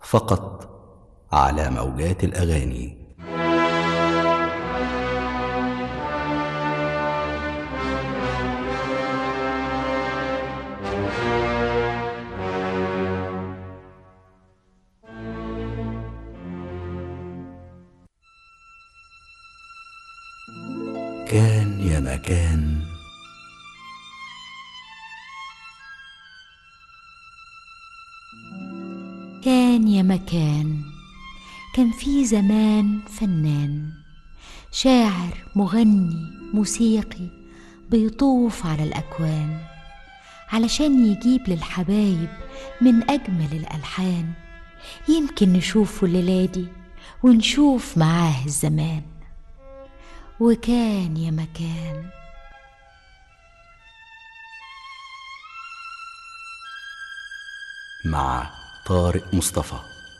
فقط على موجات الاغاني كان يا مكان كان يا مكان كان في زمان فنان شاعر مغني موسيقي بيطوف على الأكوان علشان يجيب للحبايب من أجمل الألحان يمكن نشوفه الليلة دي ونشوف معاه الزمان وكان يا مكان مع طارق مصطفى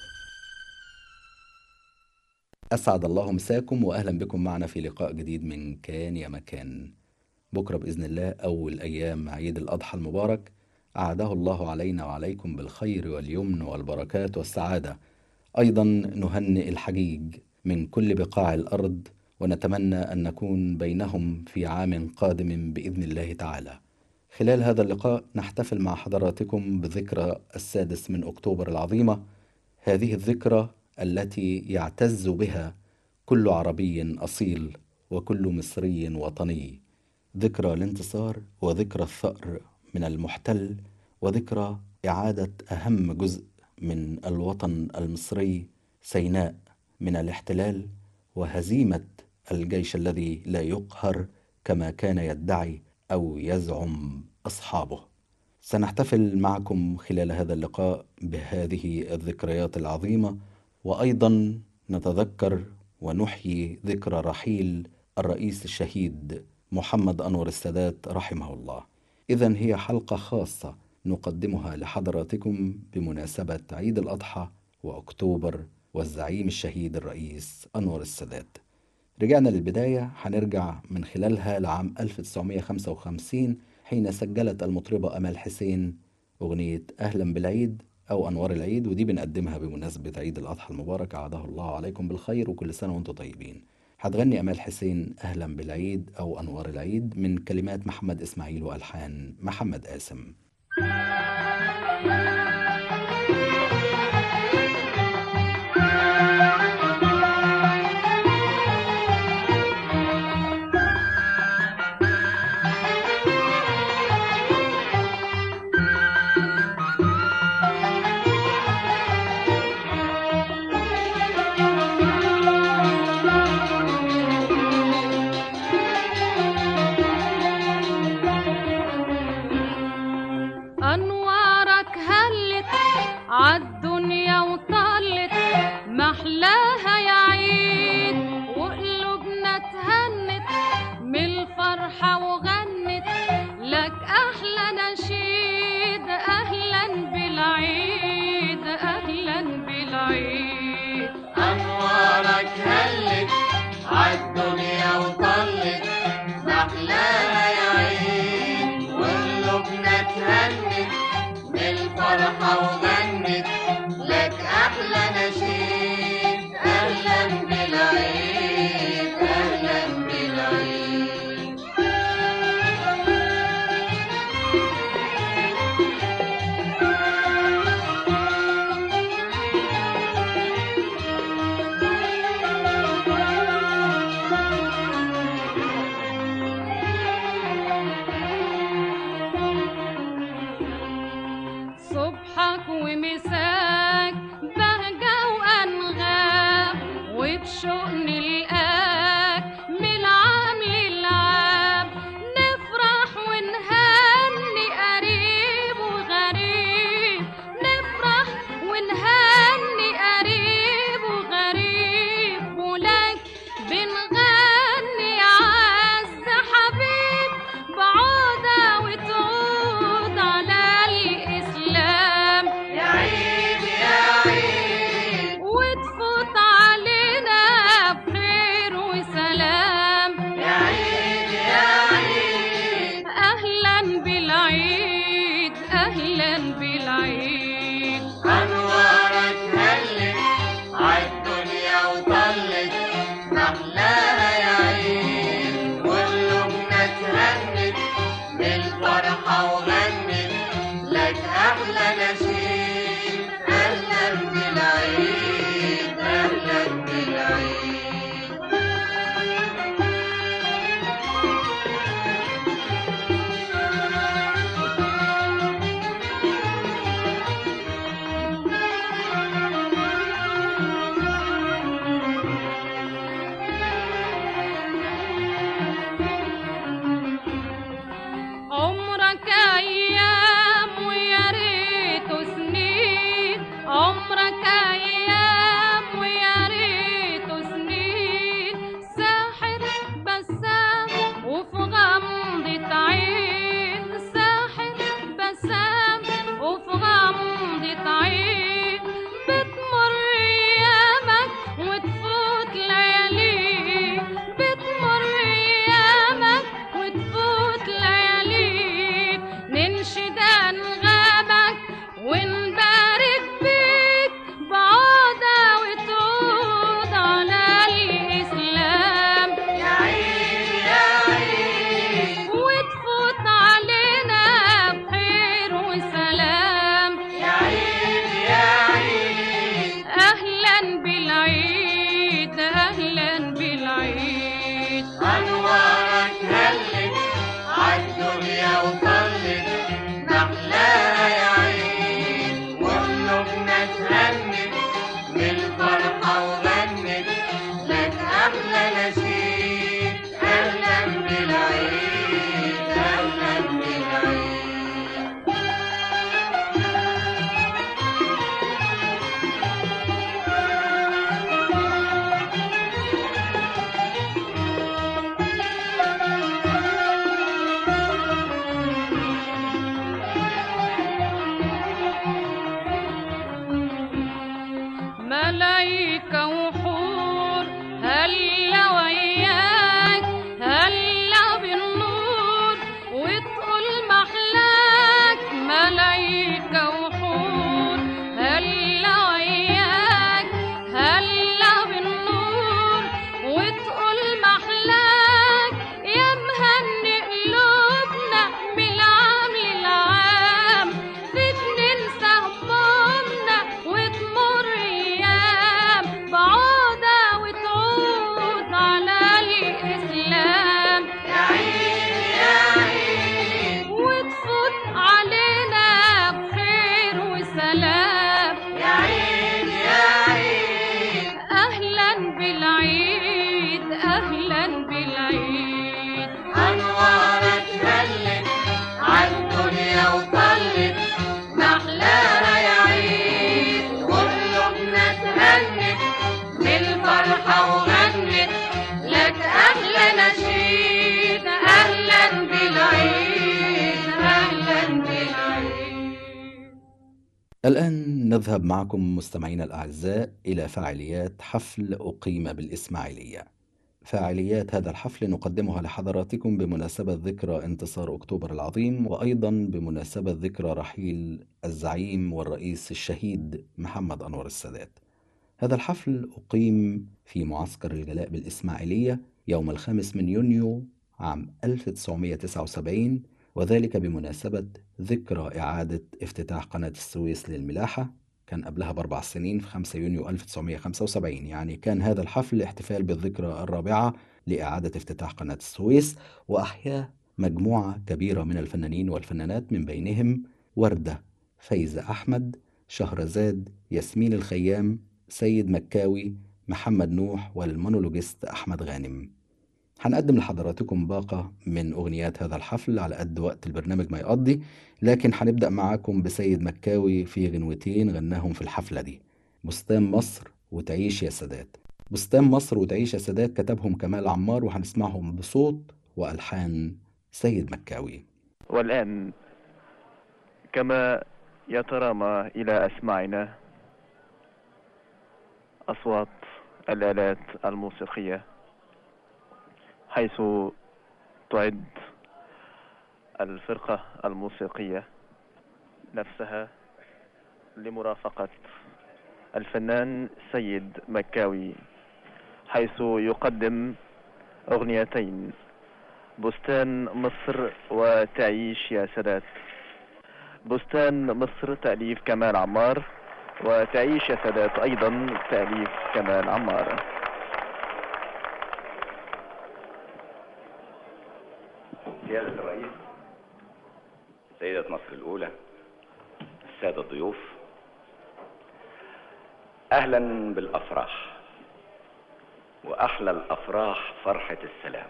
أسعد الله مساكم وأهلا بكم معنا في لقاء جديد من كان يا مكان بكرة بإذن الله أول أيام عيد الأضحى المبارك أعاده الله علينا وعليكم بالخير واليمن والبركات والسعادة أيضا نهنئ الحجيج من كل بقاع الأرض ونتمنى أن نكون بينهم في عام قادم بإذن الله تعالى خلال هذا اللقاء نحتفل مع حضراتكم بذكرى السادس من أكتوبر العظيمة هذه الذكرى التي يعتز بها كل عربي أصيل وكل مصري وطني ذكرى الانتصار وذكرى الثأر من المحتل وذكرى إعادة أهم جزء من الوطن المصري سيناء من الاحتلال وهزيمة الجيش الذي لا يقهر كما كان يدعي أو يزعم أصحابه سنحتفل معكم خلال هذا اللقاء بهذه الذكريات العظيمة وأيضا نتذكر ونحيي ذكرى رحيل الرئيس الشهيد محمد أنور السادات رحمه الله إذا هي حلقة خاصة نقدمها لحضراتكم بمناسبة عيد الأضحى وأكتوبر والزعيم الشهيد الرئيس أنور السادات رجعنا للبداية هنرجع من خلالها لعام 1955 حين سجلت المطربة أمال حسين أغنية أهلا بالعيد أو أنوار العيد ودي بنقدمها بمناسبة عيد الأضحى المبارك أعاده الله عليكم بالخير وكل سنة وأنتم طيبين هتغني أمال حسين أهلا بالعيد أو أنوار العيد من كلمات محمد إسماعيل وألحان محمد قاسم أنوارك هلت عالدنيا وطلت محلاها يا عيد وقلوبنا اتهنت من الفرحة وغنت لك أحلى نشيد أهلا بالعيد أهلا بالعيد أنوارك هلت عالدنيا وطلت محلاها يا عيد وقلوبنا اتهنت من الفرحة وغنت لك أحلى نشيد أهلا بالعيد أهلا بالعيد صبحك ومساك بهجة وأنغام وبشوق نلقاك من العام للعام نفرح ونهني قريب وغريب نفرح ونهني قريب وغريب ولك بنغني عز حبيب بعودة وتعود على الإسلام يا عيد يا عيد وتفوت علينا بخير الآن نذهب معكم مستمعينا الأعزاء إلى فعاليات حفل أقيم بالإسماعيلية. فعاليات هذا الحفل نقدمها لحضراتكم بمناسبة ذكرى انتصار أكتوبر العظيم وأيضا بمناسبة ذكرى رحيل الزعيم والرئيس الشهيد محمد أنور السادات. هذا الحفل أقيم في معسكر الجلاء بالإسماعيلية يوم الخامس من يونيو عام 1979 وذلك بمناسبة ذكرى إعادة افتتاح قناة السويس للملاحة كان قبلها بأربع سنين في 5 يونيو 1975 يعني كان هذا الحفل احتفال بالذكرى الرابعة لإعادة افتتاح قناة السويس وأحياه مجموعة كبيرة من الفنانين والفنانات من بينهم وردة فايزة أحمد شهرزاد ياسمين الخيام سيد مكاوي محمد نوح والمونولوجيست أحمد غانم هنقدم لحضراتكم باقة من أغنيات هذا الحفل على قد وقت البرنامج ما يقضي لكن هنبدأ معاكم بسيد مكاوي في غنوتين غناهم في الحفلة دي بستان مصر وتعيش يا سادات بستان مصر وتعيش يا سادات كتبهم كمال عمار وهنسمعهم بصوت وألحان سيد مكاوي والآن كما يترامى إلى أسماعنا أصوات الآلات الموسيقية حيث تعد الفرقة الموسيقية نفسها لمرافقة الفنان سيد مكاوي حيث يقدم أغنيتين بستان مصر وتعيش يا سادات بستان مصر تأليف كمال عمار وتعيش يا سادات أيضا تأليف كمال عمار سيادة الرئيس سيدة مصر الأولى السادة الضيوف أهلا بالأفراح وأحلى الأفراح فرحة السلام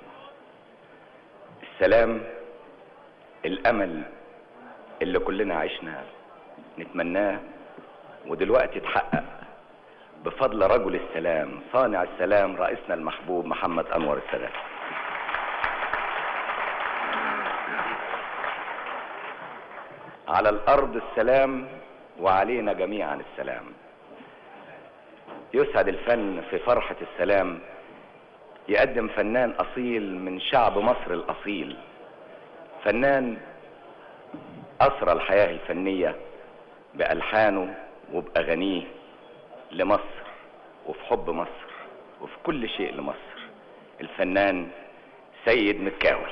السلام الأمل اللي كلنا عشنا نتمناه ودلوقتي اتحقق بفضل رجل السلام صانع السلام رئيسنا المحبوب محمد أنور السادات على الأرض السلام وعلينا جميعا السلام يسعد الفن في فرحة السلام يقدم فنان أصيل من شعب مصر الأصيل فنان أسرى الحياة الفنية بألحانه وبأغانيه لمصر وفي حب مصر وفي كل شيء لمصر الفنان سيد مكاوي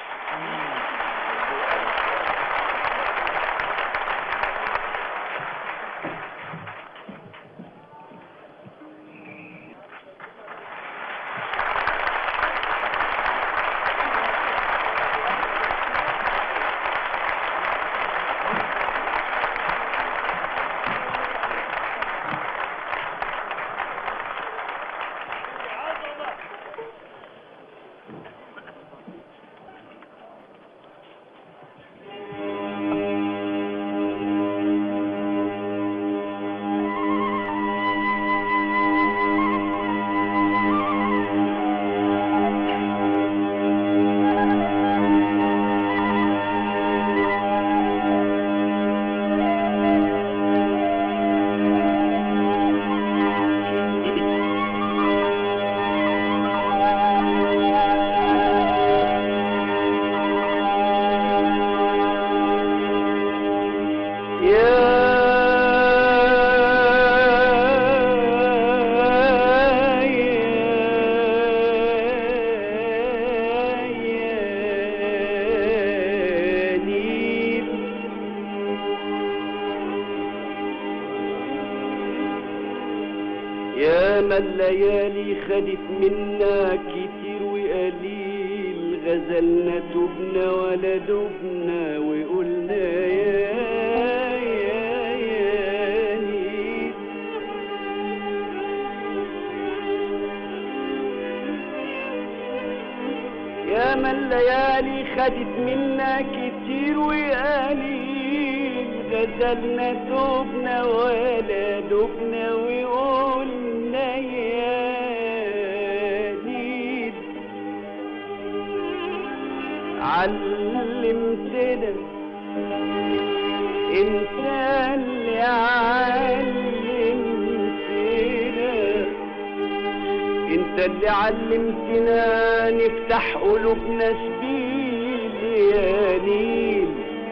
يا ما الليالي خدت منا كتير وقليل غزلنا تبنا ولا دبنا وقلنا يا يا يا نيل يا ما الليالي خدت منا كتير وقليل غزلنا تبنا ولا دبنا وقلنا يا نيل علمتنا انت اللي مولا اللي علمتنا نفتح قلوبنا سبيل يا نيل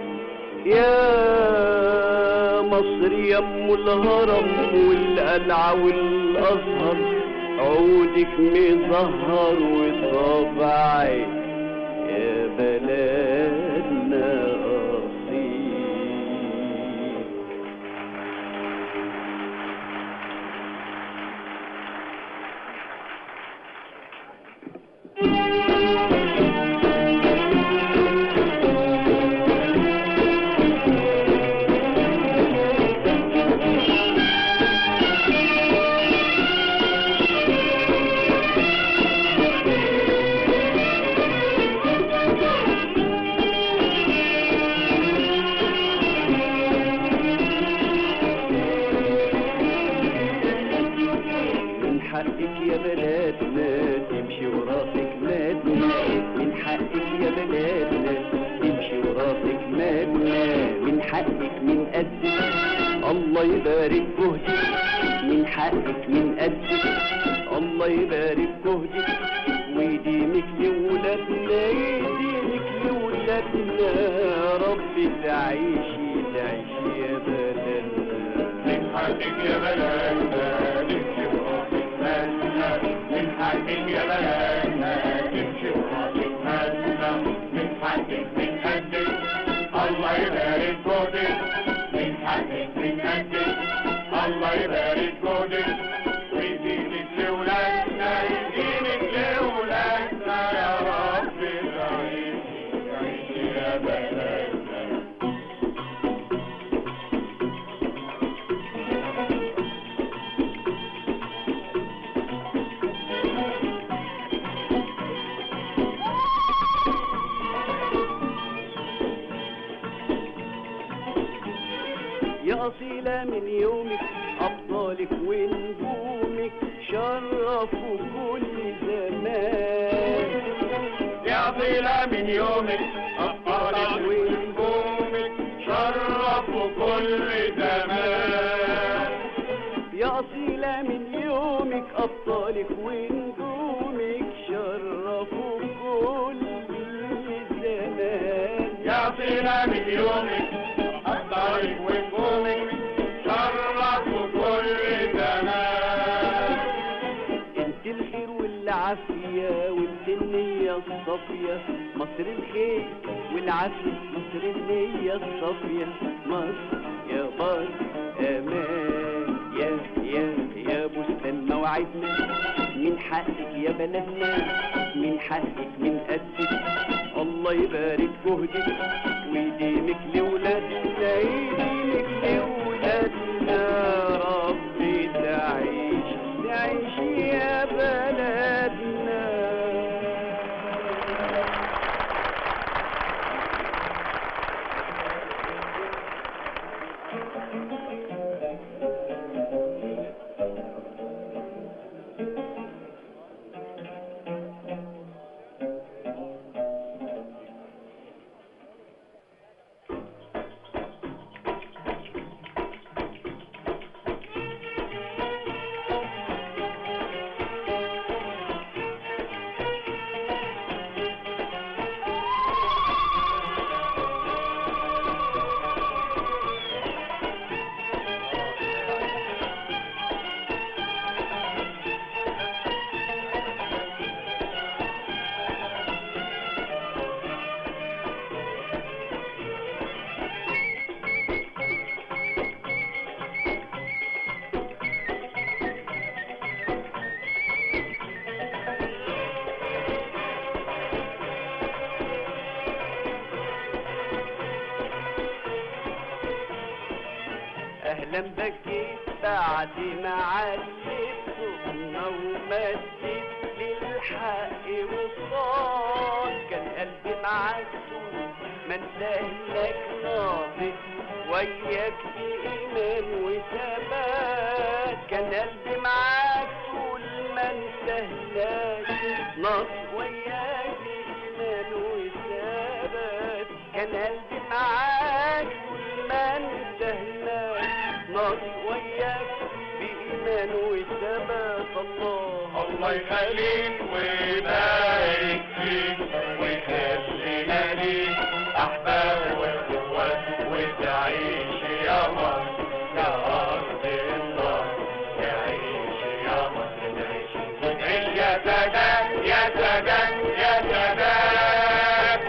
يا مصر يا ام الهرم والقلعة والازهر عودك مزهر وطبعي يا بلدنا اصيل من حقك يا بلادنا تمشي وراسك مادنا من حقك يا بلادنا تمشي وراسك مادنا من حقك من قدك الله يبارك جهدك من حقك من قدك الله يبارك جهدك ويديمك لولادنا يديمك لولادنا يا رب تعيشي تعيشي يا بلدنا من حقك يا بلدنا تمشي وراسك مالنا من حقك يا بلدنا تمشي وراسك مالنا من حقك من قدك الله يبارك جهدك من حقك من قدك الله يبارك جهدك ويدينك لولادنا يدينك لولادنا يا رب تعيشي تعيشي يا بلدنا يا أصيلة من يومك أبطالك ونجومك شرفوا كل زمان يا طيلة من يومك أبطالك ونجومك شرفوا كل زمان يا أصيلة من يومك أبطالك ونجومك شرفوا كل زمان يا طيلة من يومك أبطالك ونجومك شرفوا كل زمان انت الخير والعافية وانت النية الصافية مصر الخير والعافية مصر النية الصافية مصر يا بر امان يا يا يا بستان موعدنا من حقك يا بلدنا من حقك من قدك الله يبارك جهدك ويديمك لولادنا يديمك لولادنا ربي تعيش تعيش يا بلدنا اهلا بكيت بعد ما عليت صوتنا ومديت للحق وصال كان قلبي معاك ما انتهلك ناضي وياك بإيمان وثبات كان قلبي معاك طول ما انتهلك ناضي وياك بإيمان وثبات كان قلبي معاك طول ما انتهلك ناضي وياك بإيمان وثبات الله الله يخليك ويبارك فيك ويخلينا ليك أحباب وإخوات وتعيش يا مصر يا أرض النار تعيش يا مصر تعيش وتعيش يا سادات يا سادات يا سادات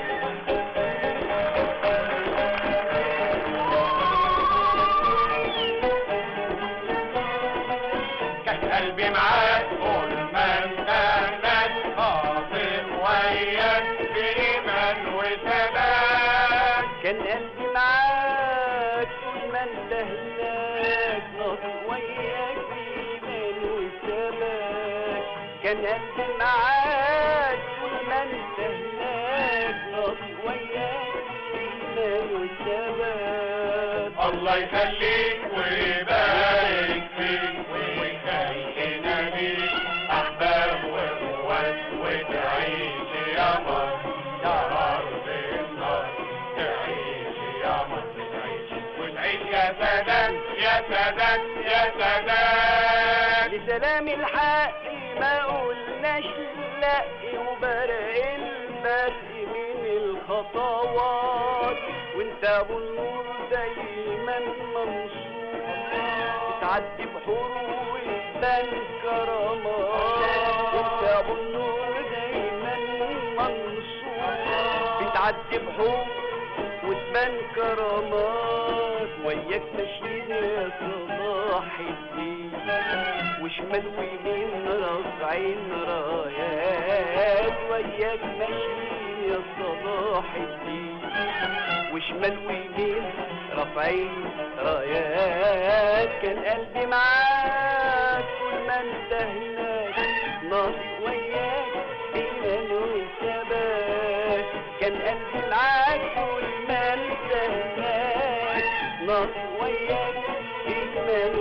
كان قلبي معاك طول ما انت هناك خاطر وياك بإيمان وثبات كان قلبي معاك طول ما انت هناك ناطق وياك بإيمان وثبات كان قلبي معاك طول ما انت هناك ناطق وياك بإيمان وثبات الله يخليك ويبارك فيك ويخلينا بيك أحباب وإخوات وتعيش يا مصر يا أرض النار تعيش يا مصر تعيش وتعيش يا سادات يا سادات يا سادات لسلام الحق ما قلناش لا وبرق البرق من الخطوات وانت ابو النور دايما منصور بتعدي بحور وتبان كرامات وانت ابو النور دايما منصور بتعدي بحور وتبان كرامات وياك ماشيين يا صلاح الدين وشمال ويمين رافعين رايات وياك ماشيين يا صلاح الدين وشمال ويمين رافعين رايات كان قلبي معاك طول ما انت هناك ناطق وياك بإيمان وثبات كان قلبي معاك طول ما انت هناك ناطق وياك بإيمان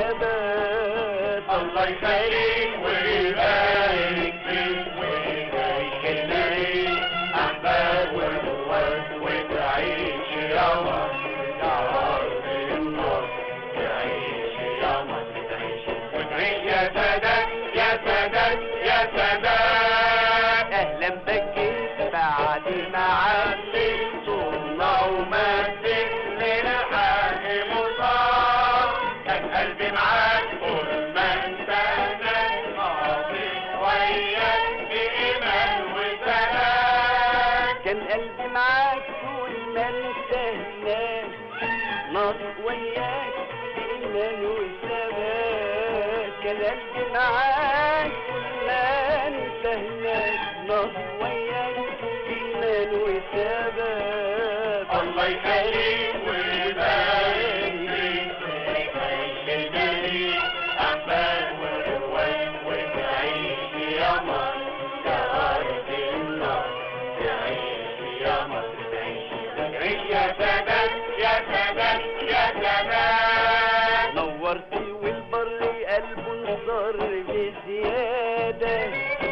وثبات الله يخليك ويبارك فيك ويخلينا ليك أحباب وإخوات وتعيش يا مصر يا أرض النار تعيش يا مصر تعيش وتعيش يا سادات يا سادات يا سادات اهلا بك جيت بعد ما عديت صرنا ومسك للحاج مصاب كان قلبي معاك طول ما انت هناك قاضي وياك بإيمان وسلام كان قلبي معاك طول ما انت هناك ناطق وياك بإيمان وثبات كان قلبي معاك طول ما انت هناك ناطق وياك بإيمان وثبات الله يخليك ويبارك فيك ويخلينا ليك أحباب وإخوات وتعيش يا مصر يا أرض النار تعيش يا مصر تعيش تعيش يا سادات يا سادات يا سادات نورت والبر قلبه انصر بزيادة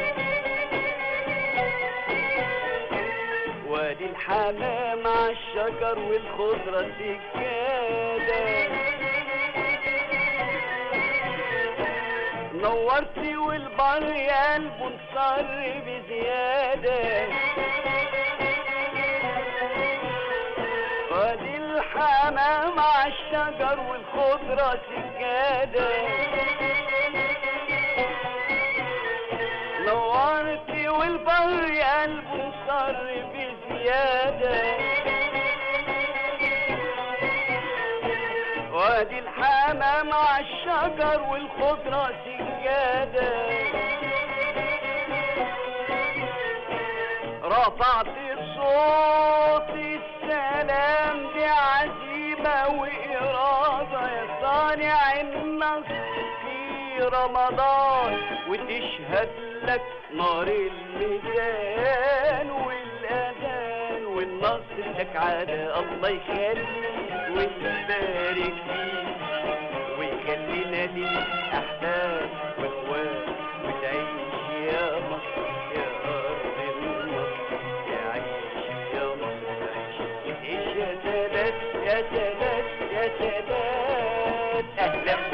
وادي الحمام عالشجر والخضرة سجادة نورت والبر قلبه انصر بزيادة وادي الحمام عالشجر والخضرة سجادة نورت والبر قلبه صار بزيادة وادي الحمام عالشجر والخضرة سجادة رفعت صوت السلام بعزيمة وإرادة يا صانع النصر في رمضان وتشهد لك نار الميزان والأذان والنصر لك عادة الله يخليك ويبارك فيك ويخلينا ليك أحباب وإخوات وتعيش يا مصر يا أرض النصر يا عيش يا مصر تعيش تعيش يا سادات يا سادات يا سادات أهلا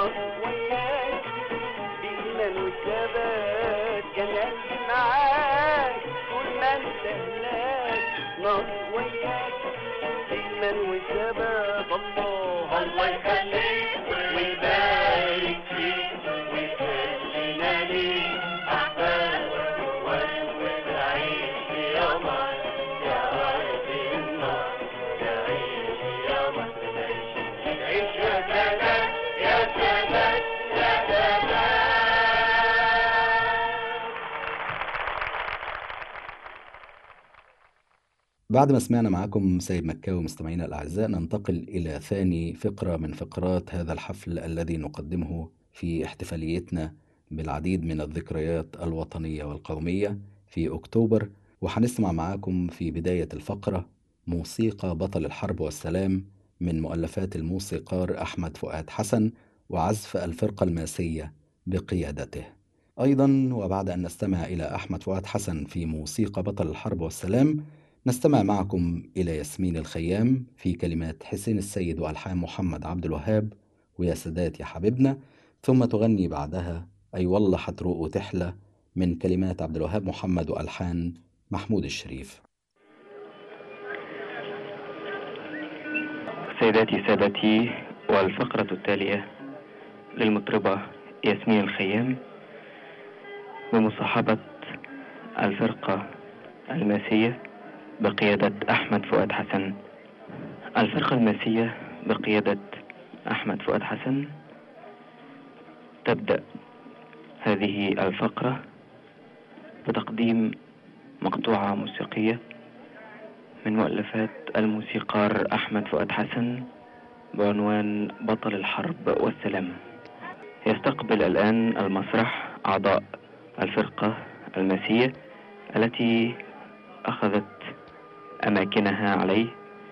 نار وياك بإيمان وثبات كان قلبي معاك طول ما انت هناك نار وياك بإيمان وثبات الله الله يخليك ويبارك فيك ويخلينا ليك أحباب وإخوان ونعيش يا مصر يا أرض النار تعيش يا مصر تعيش تعيش يا سادات يا سادات يا سادات بعد ما سمعنا معاكم سيد مكاوي مستمعينا الأعزاء ننتقل إلى ثاني فقرة من فقرات هذا الحفل الذي نقدمه في احتفاليتنا بالعديد من الذكريات الوطنية والقومية في أكتوبر وهنسمع معاكم في بداية الفقرة موسيقى بطل الحرب والسلام من مؤلفات الموسيقار أحمد فؤاد حسن وعزف الفرقة الماسية بقيادته أيضا وبعد أن نستمع إلى أحمد فؤاد حسن في موسيقى بطل الحرب والسلام نستمع معكم إلى ياسمين الخيام في كلمات حسين السيد وألحان محمد عبد الوهاب ويا سادات يا حبيبنا ثم تغني بعدها أي والله حتروق وتحلى من كلمات عبد الوهاب محمد وألحان محمود الشريف سيداتي سادتي والفقرة التالية للمطربة ياسمين الخيام بمصاحبة الفرقة الماسية بقيادة أحمد فؤاد حسن الفرقة الماسية بقيادة أحمد فؤاد حسن تبدأ هذه الفقرة بتقديم مقطوعة موسيقية من مؤلفات الموسيقار أحمد فؤاد حسن بعنوان بطل الحرب والسلام يستقبل الآن المسرح أعضاء الفرقة الماسية التي أخذت أماكنها عليه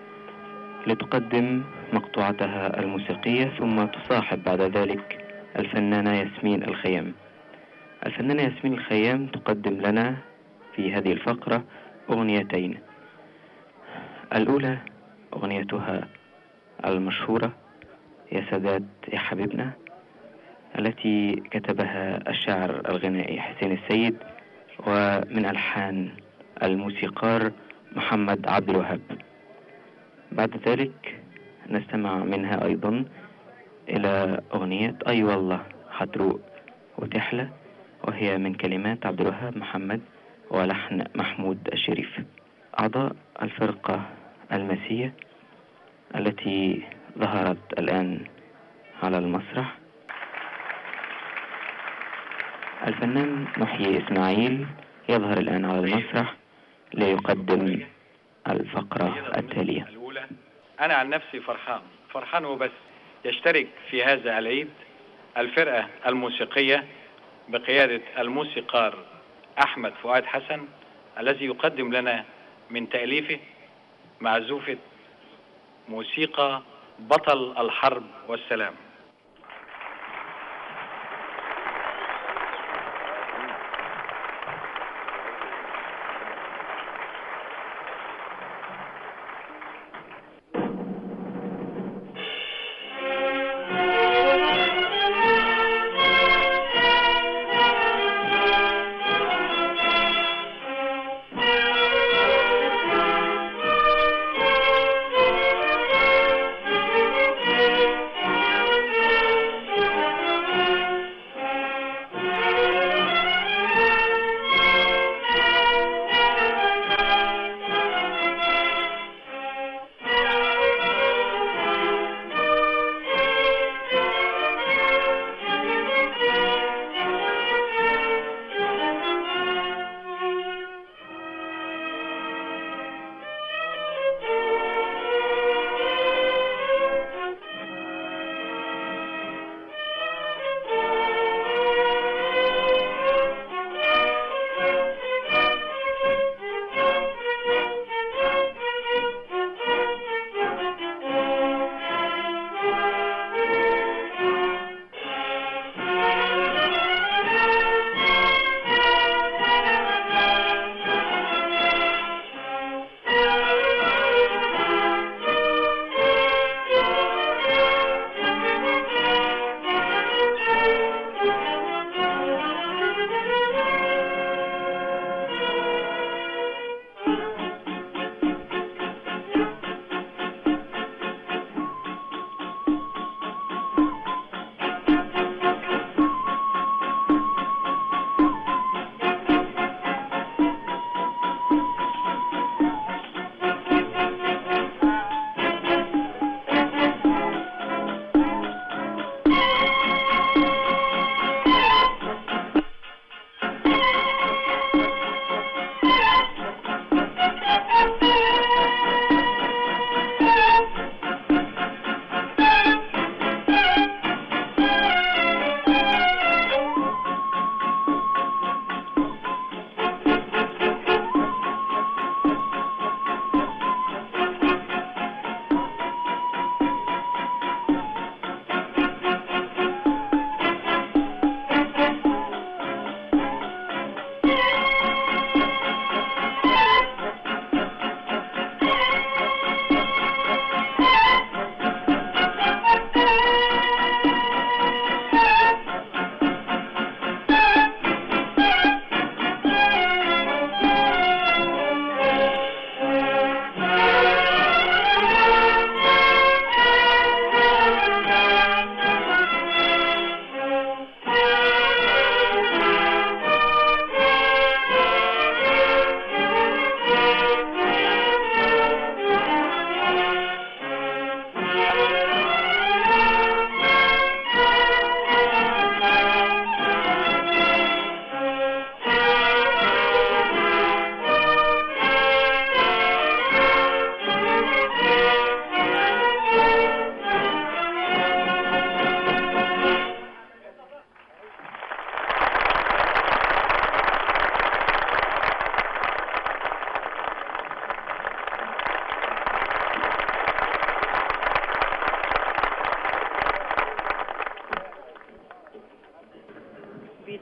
لتقدم مقطوعتها الموسيقية ثم تصاحب بعد ذلك الفنانة ياسمين الخيام الفنانة ياسمين الخيام تقدم لنا في هذه الفقرة أغنيتين الأولى أغنيتها المشهورة يا سادات يا حبيبنا التي كتبها الشاعر الغنائي حسين السيد ومن ألحان الموسيقار محمد عبد الوهاب بعد ذلك نستمع منها أيضا إلى أغنية أي والله حتروق وتحلى وهي من كلمات عبد الوهاب محمد ولحن محمود الشريف أعضاء الفرقة المسية التي ظهرت الآن على المسرح الفنان محيي إسماعيل يظهر الآن على المسرح ليقدم الفقرة التالية الأولى أنا عن نفسي فرحان فرحان وبس يشترك في هذا العيد الفرقة الموسيقية بقيادة الموسيقار أحمد فؤاد حسن الذي يقدم لنا من تأليفه معزوفة موسيقى بطل الحرب والسلام Thank you.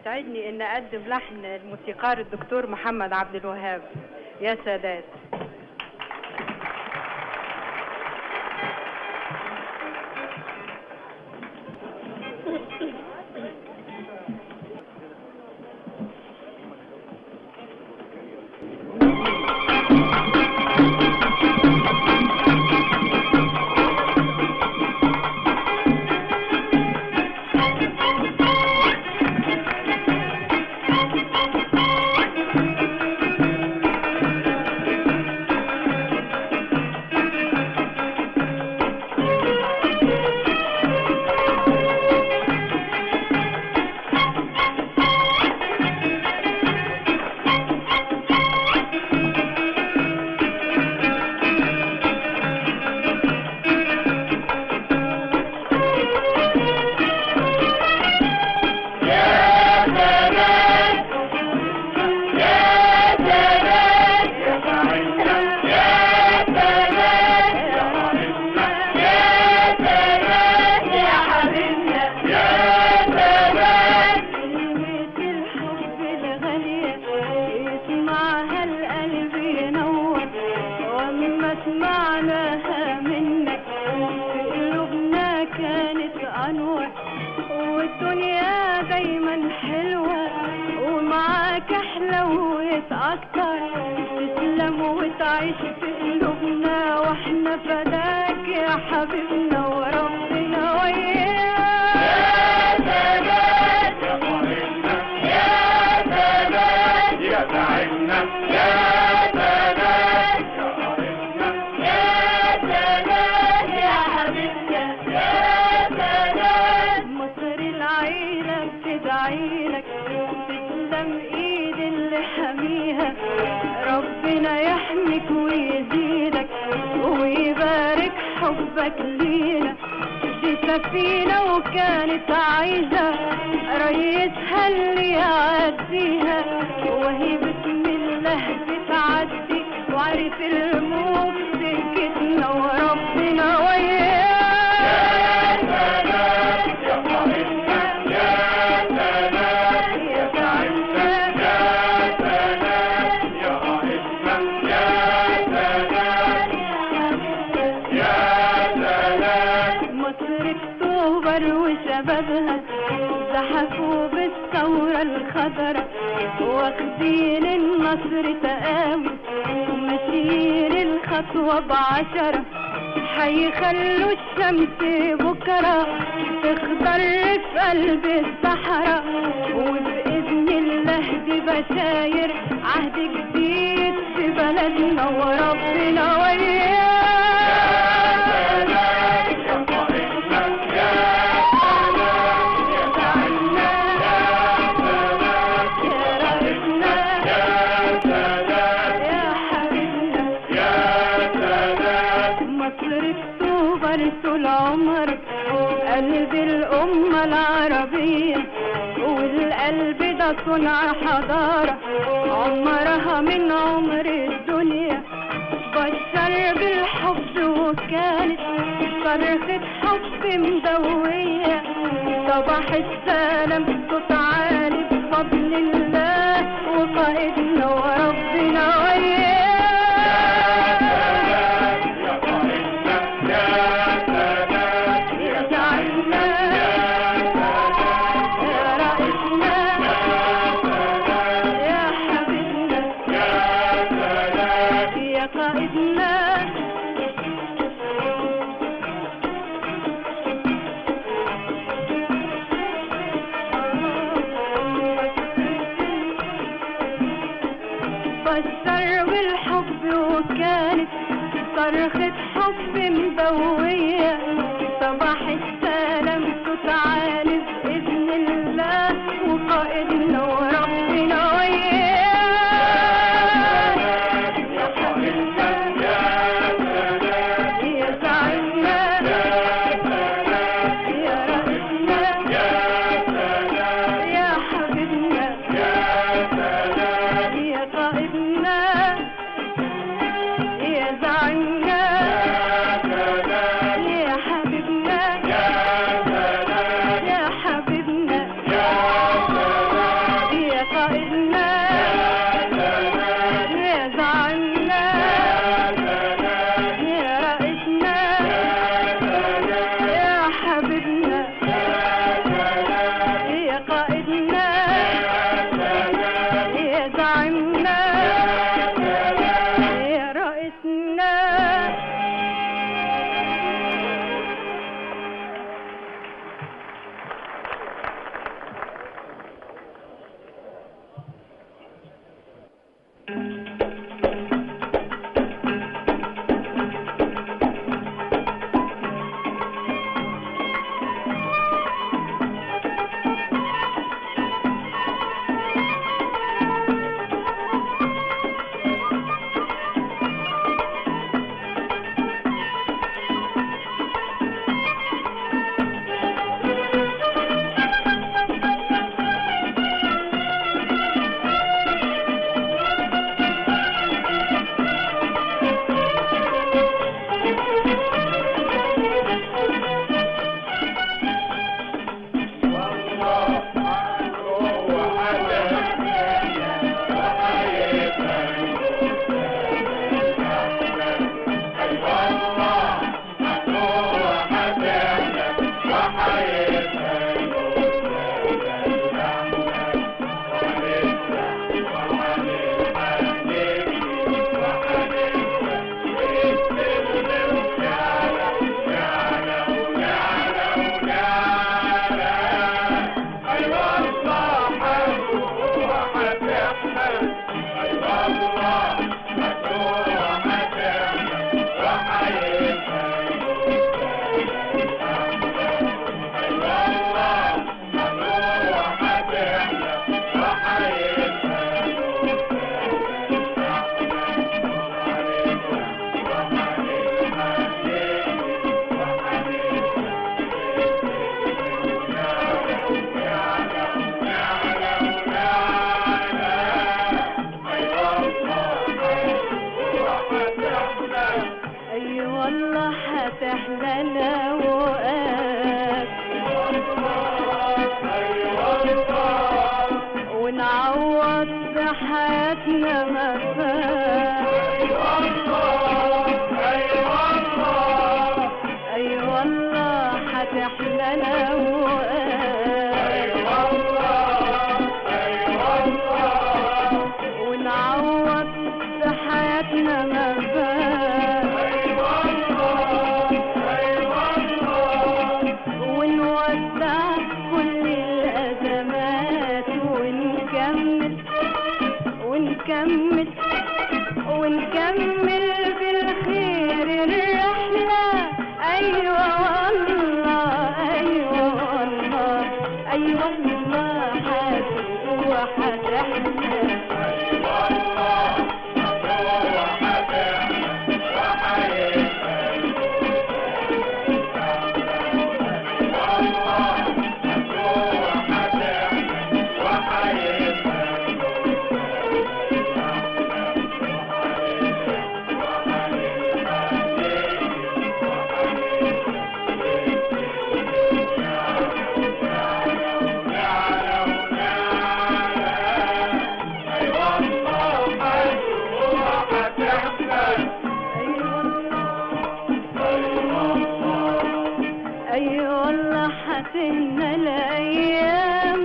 يسعدني ان اقدم لحن الموسيقار الدكتور محمد عبد الوهاب يا سادات يسمعها القلب ينور واما سمعناها منك في قلوبنا كانت انور والدنيا دايما حلوة ومعاك احلى ويتأثر تسلم وتعيش في قلوبنا واحنا فداك يا حبيبنا وربنا وياك مصر العيلة بتدعيلك تسلم ايد اللي حميها ربنا يحميك ويزيدك ويبارك حبك لينا دي سفينة وكانت عايزة ريسها اللي يعديها وهي بسم الله بتعدي وعرف الموت سكتنا وربنا وياك مصر اكتوبر وشبابها زحفوا بالثورة الخضراء واخدين النصر تقاوي وماشيين الخطوة بعشرة هيخلوا الشمس بكرة تخضر في قلب الصحراء وبإذن الله دي بشاير عهد جديد في بلدنا وربنا وياك مصر اكتوبر طول عمرك قلب الأمة العربية والقلب ده صنع حضارة عمرها من عمر الدنيا بشر بالحب وكانت صرخة حب مدوية صباح السلام صوت عالي بفضل الله وقائدنا وربنا وياك يا قائدنا بشر بالحب وكانت صرخة حب مدوية صباح السلام صوت عالي بإذن الله وقائدنا وربنا وياك يا سعدنا يا رئيسنا يا حبيبنا يا قائدنا يا زعيمنا يا حبيبنا والله هتحلى الأوقات ونعوض بحياتنا ما فات أي والله هتحلى الأوقات ونعوض بحياتنا ما فات ونودع كل الأزمات ونكمل ونكمل ونكمل بالخير الرحلة أيوة والله أيوة والله أيوة والله حاسب وحتحلى أي والله حتمنا الأيام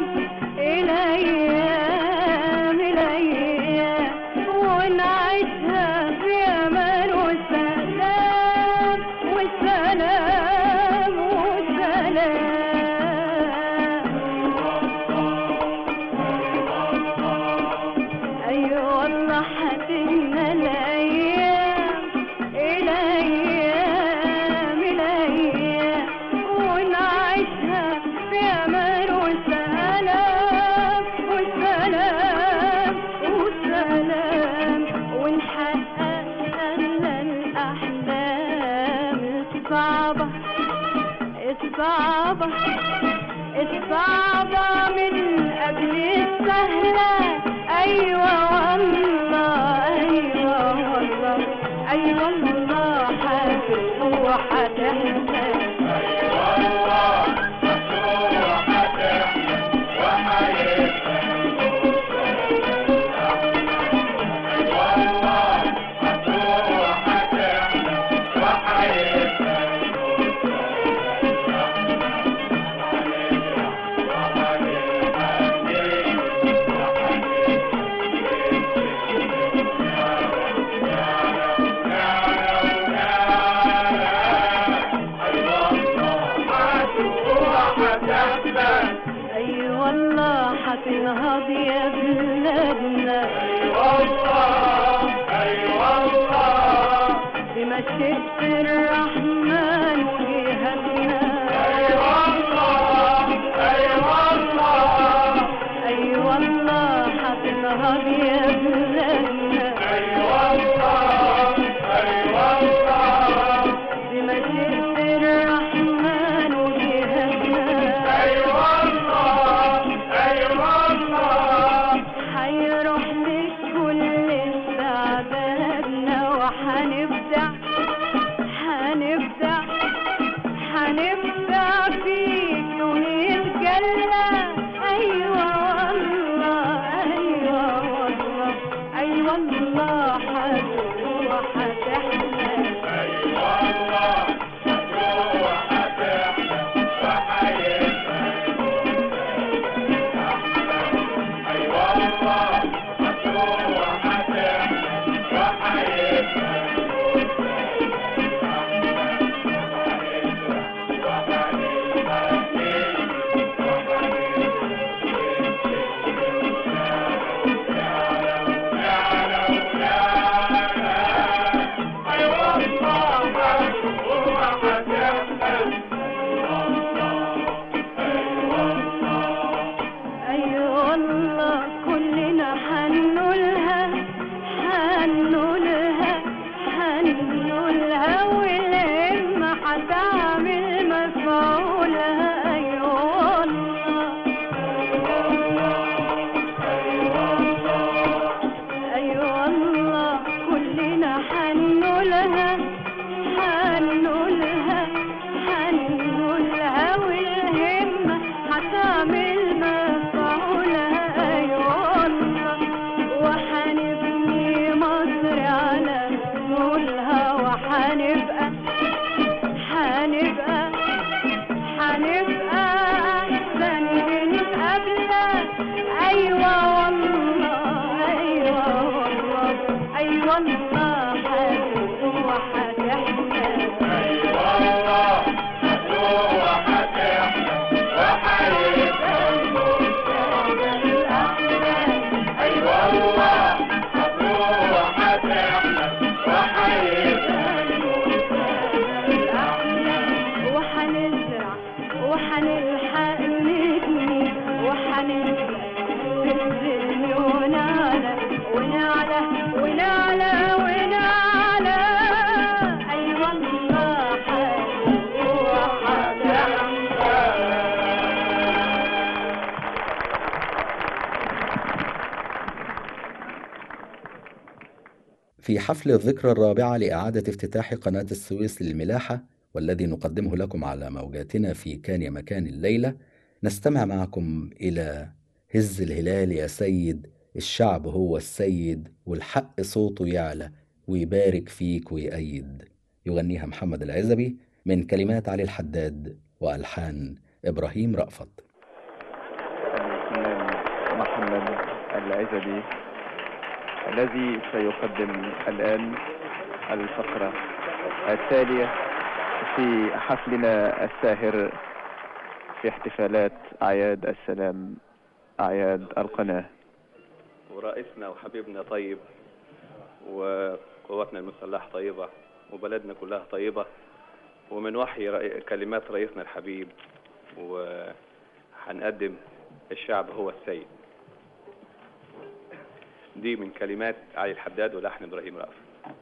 الأيام الأيام ونعيشها في أمان وسلام وسلام وسلام أي والله حتمنا الأيام الأيام الأيام ونعيشها في أمان وسلام وسلام وسلام ونحقق لنا الأحلام الصعبة الصعبة الصعبة من قبل السهلة أيوة والله أيوة والله أيوة والله حاسب وحتحلى أي والله حتنهض يا بلادنا أي والله أي والله بمشيئة الرحمن وجهتنا أي والله أي والله أي والله حتنهض يا بلادنا أي والله أي والله بمشيئة الرحمن وجهتنا أي والله أي والله حيروح لكل استعدادنا وحنبدع هنبدع في حفل الذكرى الرابعة لإعادة افتتاح قناة السويس للملاحة والذي نقدمه لكم على موجاتنا في كان يا مكان الليلة نستمع معكم إلى هز الهلال يا سيد الشعب هو السيد والحق صوته يعلى ويبارك فيك ويأيد يغنيها محمد العزبي من كلمات علي الحداد وألحان إبراهيم رأفت الفنان محمد العزبي الذي سيقدم الآن الفقرة التالية في حفلنا الساهر في احتفالات أعياد السلام أعياد القناة ورئيسنا وحبيبنا طيب وقواتنا المسلحة طيبة وبلدنا كلها طيبة ومن وحي رأي- كلمات رئيسنا الحبيب وهنقدم الشعب هو السيد دي من كلمات علي الحداد ولحن إبراهيم رأفت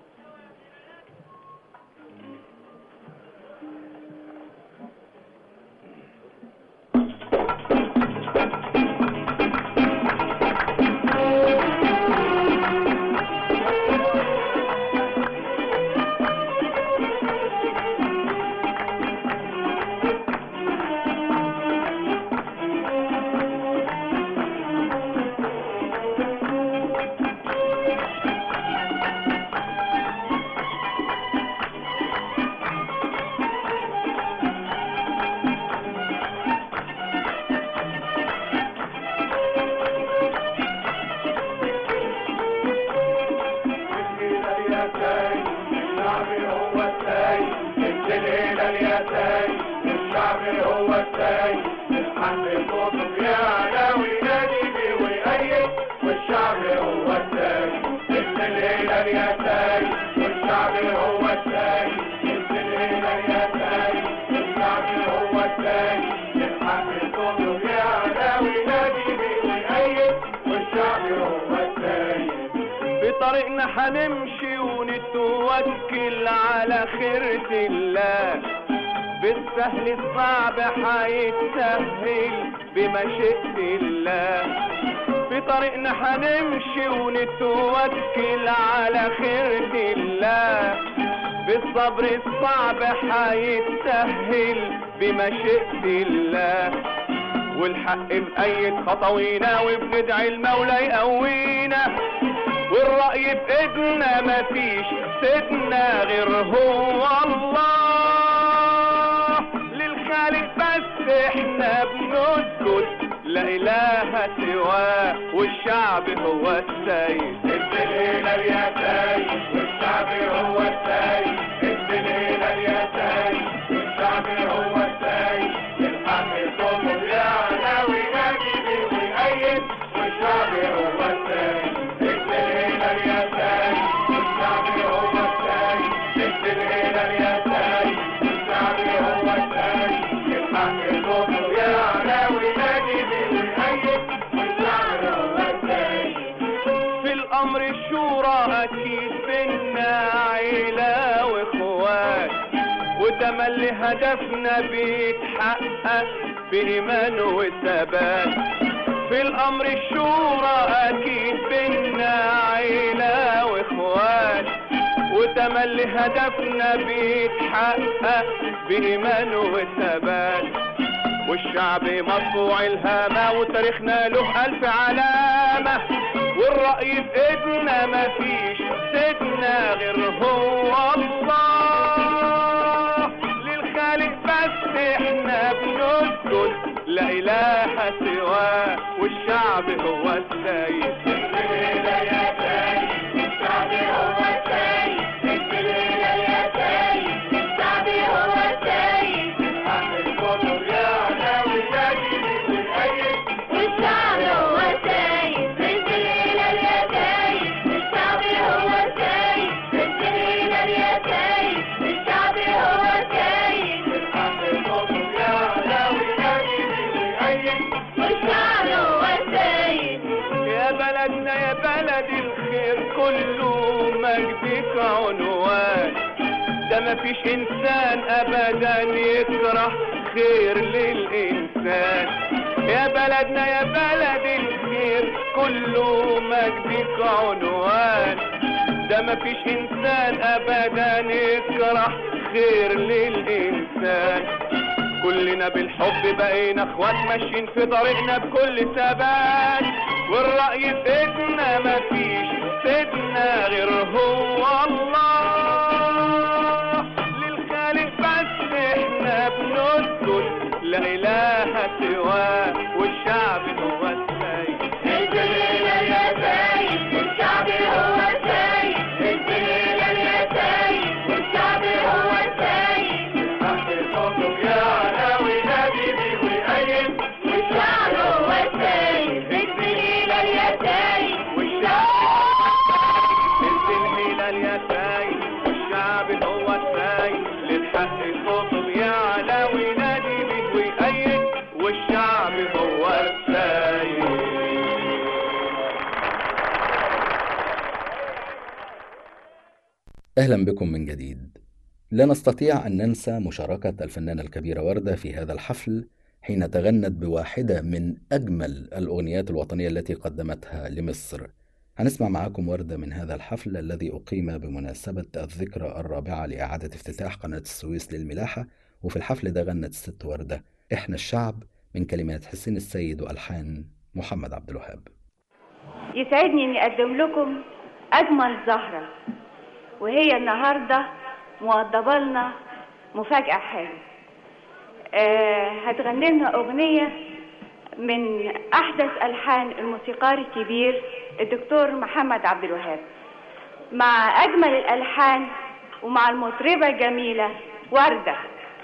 بطريقنا حنمشي ونتوكل على خيرة الله بالسهل الصعب حيتسهل بمشيئة الله بطريقنا حنمشي ونتوكل على خيرة الله بالصبر الصعب حيتسهل بمشيئة الله والحق مأيد خطوينا وبندعي المولى يقوينا والرأي بإيدنا مفيش سيدنا غير هو الله للخالق بس احنا بنسجد لا إله سواه والشعب هو السيد الدليل يا سيد والشعب هو السيد الدليل يا سيد والشعب هو السيد الحق صوته يعلى وينادي بيه ويأيد والشعب هو السيد الدليل يا سيد والشعب هو السيد الدليل يا سيد والشعب هو السيد الحق صوته يعلى وينادي بيه ويأيد والشعب هو السيد في الامر الشورى اكيد بينا عيلة واخوات وتملي هدفنا بيتحقق بايمان وثبات في الامر الشورى اكيد بينا عيلة واخوات وتملي هدفنا بيتحقق بايمان وثبات والشعب مطبوع الهامة وتاريخنا له ألف علامة والرأي بإيدنا مفيش سيدنا غير هو الله للخالق بس احنا بنسجد لا إله سواه والشعب هو السيد الليلة يا سيد الشعب هو السيد الليلة يا سيد الشعب هو السيد الحق الكتب يعلى وينادي ويأيد والشعب هو السيد الليلة يا سيد الشعب هو السيد الليلة يا سيد الشعب هو السيد الحق الكتب يعلى وينادي ويأيد والشعب هو السيد يا بلدنا يا بلد الخير كله مجدك عنوان ده مفيش انسان ابدا يكره خير للانسان يا بلدنا يا بلد الخير كله مجدك عنوان ده مفيش انسان ابدا يكره خير للانسان كلنا بالحب بقينا اخوات ماشيين في طريقنا بكل ثبات والرأي في ايدنا مفيش سيدنا غير هو الله للخالق بس احنا بنسجد لا اله سواه والشعب هو السيد الدنيا يا سيد والشعب هو السيد الدنيا يا سيد والشعب هو السيد حق صوته يعلى وينادي بيه ويأيد والشعب هو السيد الدنيا يا سيد الهلال يا سيد والشعب هو السيد للحق صوته يعلى وينادي بيه ويأيد والشعب هو السيد أهلا بكم من جديد لا نستطيع أن ننسى مشاركة الفنانة الكبيرة وردة في هذا الحفل حين تغنت بواحدة من أجمل الأغنيات الوطنية التي قدمتها لمصر هنسمع معاكم وردة من هذا الحفل الذي أقيم بمناسبة الذكرى الرابعة لإعادة افتتاح قناة السويس للملاحة وفي الحفل ده غنت الست وردة إحنا الشعب من كلمات حسين السيد وألحان محمد عبد الوهاب يسعدني اني اقدم لكم اجمل زهره وهي النهارده موضبه لنا مفاجاه حلوه آه هتغني لنا اغنيه من احدث الحان الموسيقار الكبير الدكتور محمد عبد الوهاب مع اجمل الالحان ومع المطربه الجميله ورده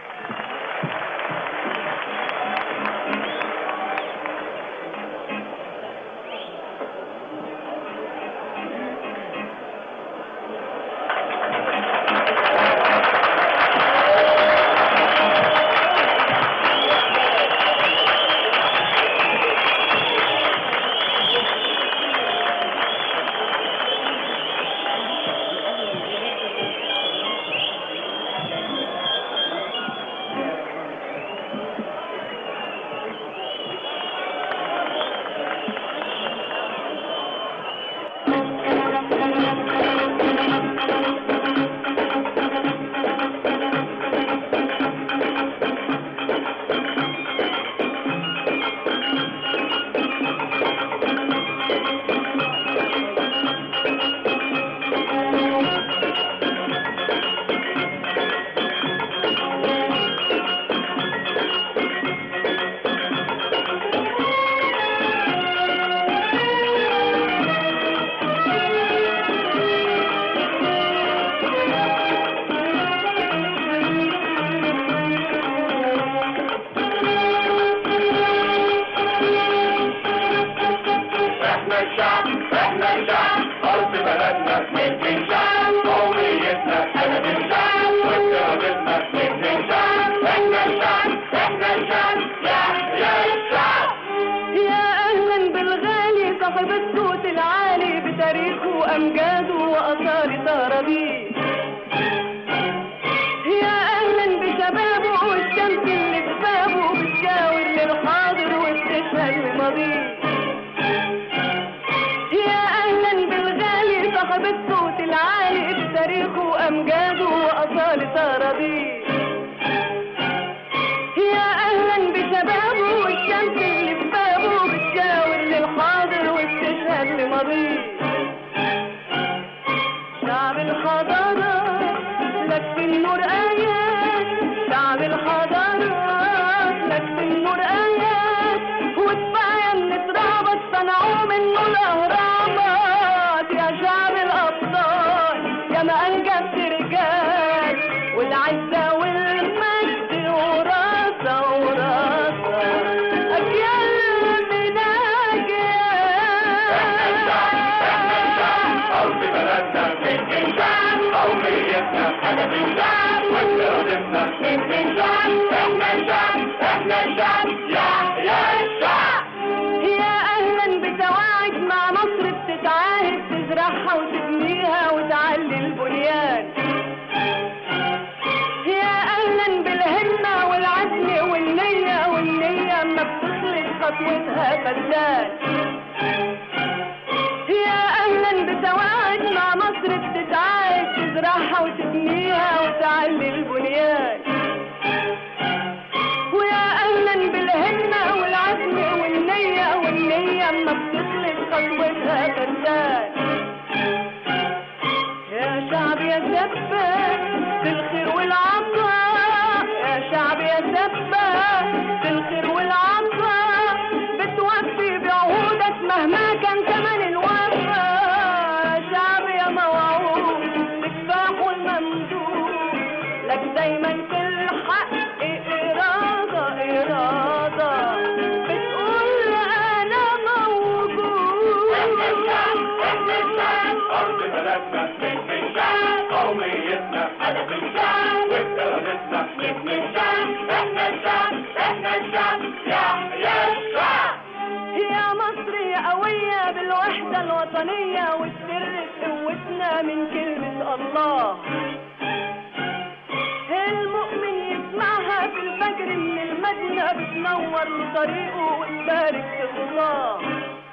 احنا الشعب احنا الشعب ارض بلدنا من شعب قوميتنا انا من شعب واكرامتنا من شعب احنا الشعب احنا الشعب يا يا الشعب يا اهلا بالغالي صاحب الصوت العالي بتاريخه وامجاده واثار طرابيش يا اهلا بشبابه والشمس اللي في بابه بتشاور للحاضر وبتشهد لماضيه يا اهلا بالغالي صاحب الصوت العالي بتاريخه وامجاده واصاله طرابيش يا اهلا بشبابه والشمس اللي في بابه بتشاور للحاضر وبتشهد لماضيه شعب الحضارة لك في النور آيات شعب الحضارة لك في النور آيات وكفاية إن ترابط صنعوا منه الأهرامات يا شعب الأبطال يا ما أنجبت رجال والعزة والمجد وراسة وراسة أجيال من أجيال ارض بلدنا من شعب قوميتنا انا من شعب واكرامتنا من شعب احنا الشعب احنا الشعب يا يا الشعب يا اهلا بتواعد مع مصر بتتعاهد تزرعها وتبنيها وتعلي البنيان يا اهلا بالهمه والعزم والنيه والنيه اما بتخلق خطوتها فدان يا اهلا بتواعد مع مصر بتتعاهد يعلي البنيان ويا اهلا بالهمه والعزم والنيه والنيه اما بتخلف خطوتها فردان يا شعب يا سباك في الخير والعطاء يا شعب يا سباك في الخير والعطاء بتوفي بعهودك مهما كان ثمن الوفاء يا شعب يا موعود بالكفاح والممدود لك دايما في الحق إرادة إرادة بتقول أنا موجود أرض بلدنا نجم الشعب قوميتنا هدف الشعب وبإرادتنا نجم الشعب احنا الشعب احنا الشعب يحيى الشعب يا مصر يا قوية بالوحدة الوطنية والسر في قوتنا من كلمة الله المؤمن يسمعها في الفجر من المدنة بتنور له طريقه وتبارك في الله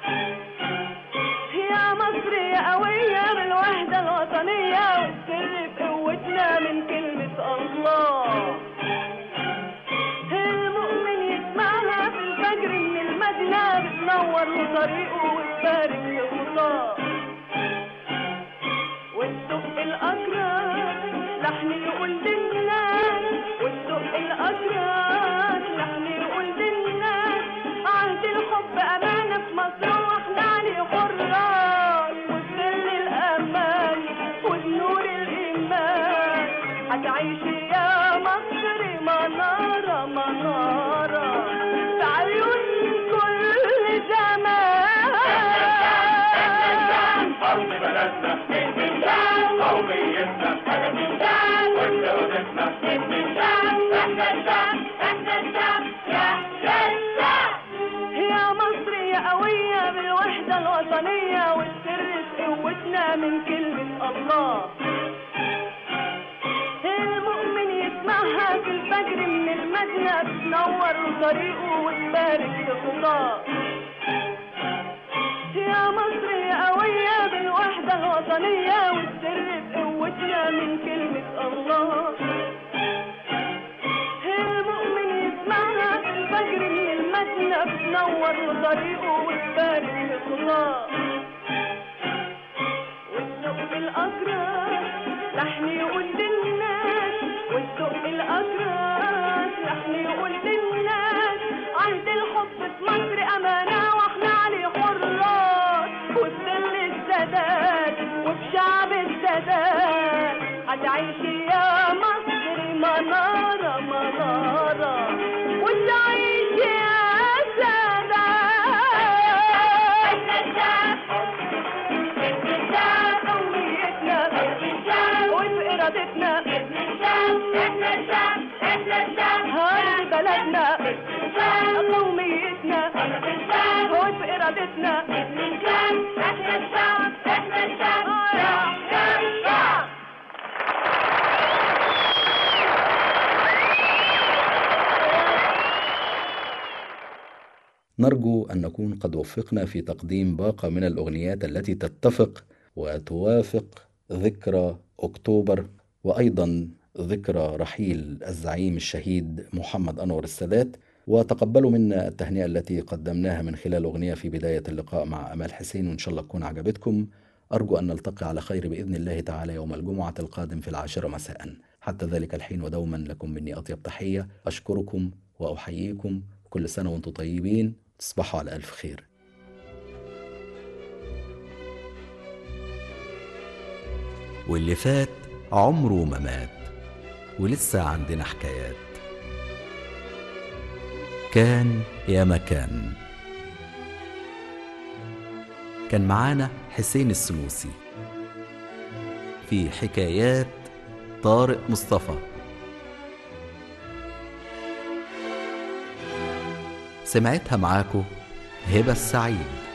يا مصر يا قوية بالوحدة الوطنية والسر في قوتنا من كلمة الله المؤمن يسمعها في الفجر من المدنة بتنور له طريقه وتبارك في الله والدق الأكرم لحن يقول للناس والدق الأكرم لحن يقول للناس عهد الحب أمانة في مصر واحنا عليه حراس وبسر الأمان وبنور الإيمان هتعيشي يا مصر منارة منارة في عيون كل زمان أرض بلدنا نجم الشعب قوميتنا هدف الشعب وبإرادتنا نجم الشعب احنا الشعب احنا الشعب يحيى الشعب يا مصر يا قوية بالوحدة الوطنية والسر في قوتنا من كلمة الله المؤمن يسمعها في الفجر من المدنة بتنور له طريقه وتبارك في خطاه يا مصر يا قوية بالوحدة الوطنية والسر في قوتنا من كلمة الله المؤمن يسمعها في الفجر من المدنة بتنور له طريقه وتبارك في خطاه والذوق الأكرم لحن يقول للناس والذوق الأكرم لحن يقول للناس عهد الحب في مصر أمانة واحنا عليه حراس وبسل السادات وبشعب السادات هتعيشي يا مصر منارة منارة وتعيشي يا سادات قوميتنا وبإرادتنا هاي بلدنا قوميتنا وبإرادتنا احنا الشعب احنا الشعب يا الشعب نرجو أن نكون قد وفقنا في تقديم باقة من الأغنيات التي تتفق وتوافق ذكرى أكتوبر وأيضا ذكرى رحيل الزعيم الشهيد محمد أنور السادات وتقبلوا منا التهنئة التي قدمناها من خلال أغنية في بداية اللقاء مع أمال حسين وإن شاء الله تكون عجبتكم أرجو أن نلتقي على خير بإذن الله تعالى يوم الجمعة القادم في العاشرة مساء حتى ذلك الحين ودوما لكم مني أطيب تحية أشكركم وأحييكم كل سنة وأنتم طيبين تصبحوا على ألف خير واللي فات عمره ما مات ولسه عندنا حكايات كان يا مكان كان معانا حسين السنوسي في حكايات طارق مصطفى سمعتها معاكو هبة السعيد